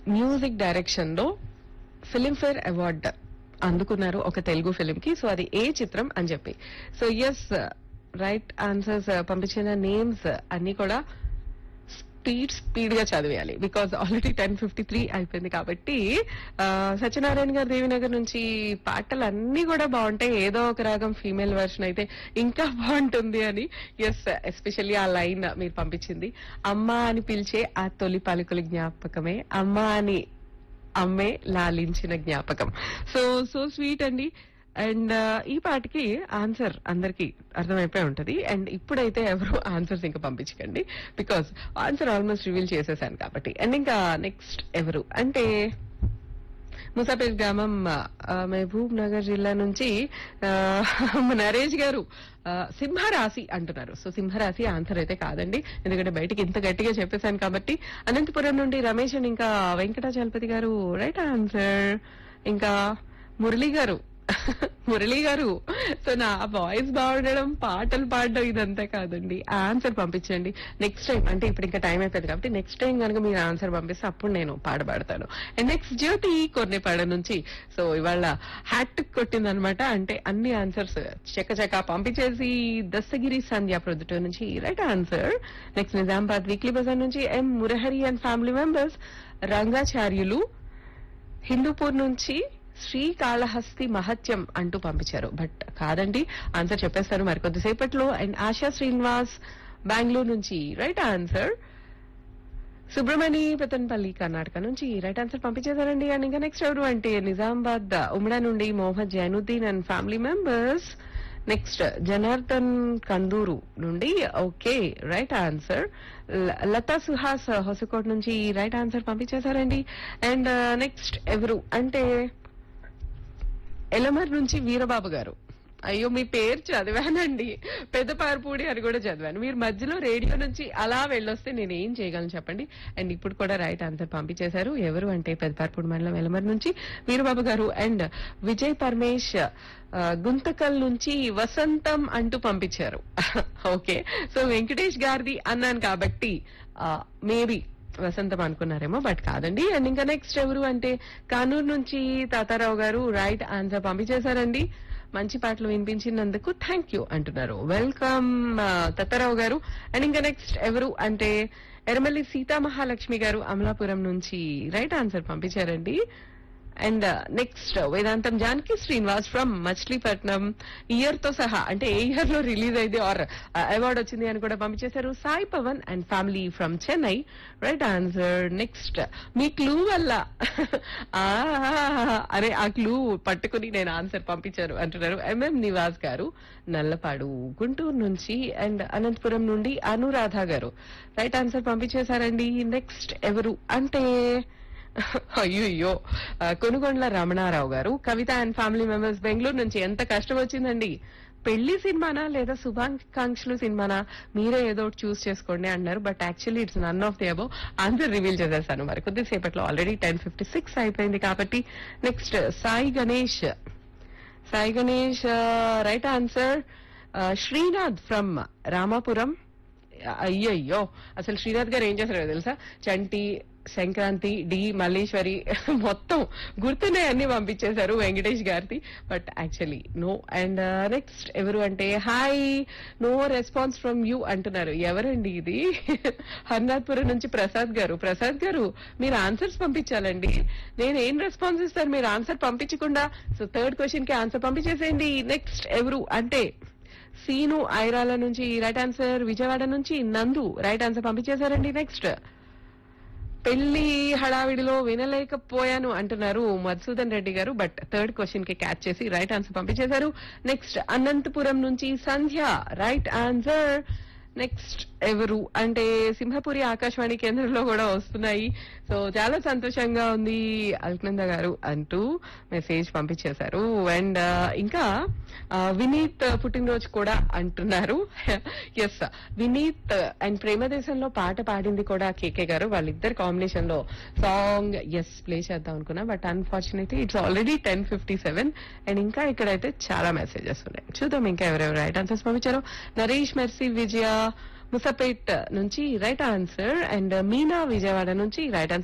music direction లో filmfare award అందుకున్నారు ఒక తెలుగు ఫిలిం కి సో అది ఏ చిత్రం అని చెప్పి సో ఎస్ రైట్ ఆన్సర్స్ పంపించిన నేమ్స్ అన్ని కూడా స్పీడ్ స్పీడ్ గా చదివేయాలి because already ten fifty three అయిపోయింది కాబట్టి ఆ, సత్యనారాయణ గారు దేవినగర్ నుంచి పాటలు అన్ని కూడా బాగుంటాయి ఏదో ఒక రాగం ఫీమేల్ వర్షన్ అయితే ఇంకా బాగుంటుంది అని ఎస్ ఎస్పెషల్లీ ఆ లైన్ మీరు పంపించింది అమ్మ అని పిలిచే ఆ తొలి పలుకుల జ్ఞాపకమే అమ్మ అని అమ్మే లాలించిన జ్ఞాపకం సో సో స్వీట్ అండి అండ్ ఈ పాటకి ఆన్సర్ అందరికి అర్థమైపోయి ఉంటది అండ్ ఇప్పుడైతే ఎవరు ఆన్సర్స్ ఇంకా పంపించకండి బికాస్ ఆన్సర్ ఆల్మోస్ట్ రివీల్ చేసేసాను కాబట్టి అండ్ ఇంకా నెక్స్ట్ ఎవరు అంటే ముసాపేట్ గ్రామం ఆ, మహబూబ్ నగర్ జిల్లా నుంచి ఆ, నరేష్ గారు ఆ, సింహరాశి అంటున్నారు సో సింహరాశి ఆన్సర్ అయితే కాదండి ఎందుకంటే బయటికి ఇంత గట్టిగా చెప్పేశాను కాబట్టి అనంతపురం నుండి రమేష్ అండ్ ఇంకా వెంకటాచలపతి గారు రైట్ ఆన్సర్ ఇంకా మురళి గారు మురళి గారు సో నా వాయిస్ బాగుండడం పాటలు పాడడం ఇదంతా కాదండి ఆన్సర్ పంపించండి నెక్స్ట్ టైం అంటే ఇప్పుడు ఇంకా టైం అయిపోయింది కాబట్టి నెక్స్ట్ టైం కనుక మీరు ఆన్సర్ పంపిస్తే అప్పుడు నేను పాడబడతాను అండ్ నెక్స్ట్ జ్యోతి కొన్నిపాడ నుంచి సో ఇవాళ హ్యాట్ కొట్టిందనమాట అంటే అన్ని ఆన్సర్స్ చెక్క చెక్క పంపించేసి దస్తగిరి సంధ్య ప్రొద్దుటూరు నుంచి right answer next Nizamabad weekly బజార్ నుంచి M Murahari and family members Rangacharyulu Hindupur నుంచి శ్రీకాళహస్తి మహత్యం అంటూ పంపించారు బట్ కాదండి ఆన్సర్ చెప్పేస్తారు మరికొద్దిసేపట్లో అండ్ ఆశా శ్రీనివాస్ బెంగళూరు నుంచి రైట్ ఆన్సర్ సుబ్రమణి పెతన్పల్లి కర్ణాటక నుంచి రైట్ ఆన్సర్ పంపించేశారండి అండ్ ఇంకా నెక్స్ట్ ఎవరు అంటే నిజామాబాద్ ఉమ్రా నుండి Mohammed Zainuddin and family members next Janardhan Kanduru నుండి okay right answer Latha Suhas Hosakote నుంచి రైట్ ఆన్సర్ పంపించేశారండి అండ్ నెక్స్ట్ ఎవరు అంటే ఎలమర్ నుంచి వీరబాబు గారు అయ్యో మీ పేరు చదివానండి పెద్ద పారపూడి అని కూడా చదివాను మీరు మధ్యలో రేడియో నుంచి అలా వెళ్ళొస్తే నేను ఏం చేయగలను చెప్పండి అండ్ ఇప్పుడు కూడా రైట్ ఆన్సర్ పంపించేశారు ఎవరు అంటే పెద్ద పారపూడి మండలం ఎలమర్ నుంచి వీరబాబు గారు అండ్ విజయ్ పరమేష్ ఆ, గుంతకల్ నుంచి వసంతం అంటూ పంపించారు ఓకే సో వెంకటేష్ గారిది అన్నాను కాబట్టి మేబీ వసంతం అనుకున్నారేమో బట్ కాదండి అండ్ ఇంకా నెక్స్ట్ ఎవరు అంటే కానూరు నుంచి తాతారావు గారు రైట్ ఆన్సర్ పంపించేశారండి మంచి పాటలు వినిపించినందుకు థ్యాంక్ యూ అంటున్నారు వెల్కమ్ తాతారావు గారు అండ్ ఇంకా నెక్స్ట్ ఎవరు అంటే ఎర్రమల్లి సీతా మహాలక్ష్మి గారు అమలాపురం నుంచి రైట్ ఆన్సర్ పంపించారండి and next Vedantam Janaki Srinivas from Machilipatnam year తో సహా అంటే ఏ ఇయర్ లో రిలీజ్ అయింది ఆర్ అవార్డ్ వచ్చింది అని కూడా పంపించేశారు Sai Pavan and family from Chennai right answer next మీ క్లూ వల్ల ఆ, అరే ఆ క్లూ పట్టుకుని నేను ఆన్సర్ పంపించారు అంటున్నారు ఎంఎం నివాస్ గారు నల్లపాడు గుంటూరు నుంచి అండ్ అనంతపురం నుండి అనురాధ గారు రైట్ ఆన్సర్ పంపించేశారండి నెక్స్ట్ ఎవరు అంటే అయ్యో కొనుగొండ్ల రమణారావు గారు Kavitha and family members Bengaluru నుంచి ఎంత కష్టం వచ్చిందండి పెళ్లి సినిమానా లేదా శుభాకాంక్షలు సినిమానా మీరే ఏదో ఒకటి చూస్ చేసుకోండి అన్నారు but actually it's none of the above answer reveal చేసేసాను మరి కొద్దిసేపట్లో ఆల్రెడీ టెన్ ఫిఫ్టీ సిక్స్ అయిపోయింది కాబట్టి next Sai Ganesh Sai Ganesh right answer Srinath from Ramapuram అయ్యయ్యో అసలు శ్రీనాథ్ గారు ఏం చేశారో తెలుసా చంటి సంక్రాంతి డి మల్లేశ్వరి మొత్తం గుర్తున్నాయి అన్ని పంపించేశారు వెంకటేష్ గారిది but actually no and next ఎవరు అంటే hi no response from you అంటున్నారు ఎవరండి ఇది హర్నాథ్పురం నుంచి ప్రసాద్ గారు ప్రసాద్ గారు మీరు ఆన్సర్స్ పంపించాలండి నేను ఏం రెస్పాన్స్ ఇస్తాను మీరు ఆన్సర్ పంపించకుండా సో థర్డ్ క్వశ్చన్ కి ఆన్సర్ పంపించేసేయండి నెక్స్ట్ ఎవరు అంటే సీను ఐరాల నుంచి రైట్ ఆన్సర్ విజయవాడ నుంచి నందు రైట్ ఆన్సర్ పంపించేశారండి నెక్స్ట్ పెళ్లి హడావిడిలో వినలేకపోయాను అంటున్నారు మధుసూదన్ రెడ్డి గారు బట్ థర్డ్ క్వశ్చన్ కి క్యాచ్ చేసి రైట్ ఆన్సర్ పంపించేశారు నెక్స్ట్ అనంతపురం నుంచి సంధ్య రైట్ ఆన్సర్ నెక్స్ట్ ఎవరు అంటే సింహపురి ఆకాశవాణి కేంద్రంలో కూడా వస్తున్నాయి సో చాలా సంతోషంగా ఉంది అల్కనంద గారు అంటూ మెసేజ్ పంపించేశారు అండ్ ఇంకా ఆ, వినీత్ పుట్టినరోజు కూడా అంటున్నారు ఎస్ వినీత్ అండ్ ప్రేమదేశంలో పాట పాడింది కూడా కేకే గారు వాళ్ళిద్దరు కాంబినేషన్ లో సాంగ్ ఎస్ ప్లే చేద్దాం అనుకున్నా but unfortunately it's already ten fifty seven and ఇంకా ఇక్కడైతే చాలా మెసేజెస్ ఉన్నాయి చూద్దాం ఇంకా ఎవరెవరు రైట్ ఆన్సర్స్ పంపించారు నరేష్ మెర్సీ విజయ ముసపేట్ నుంచి right answer and Meena Vijayawada నుంచి రైట్ ఆన్సర్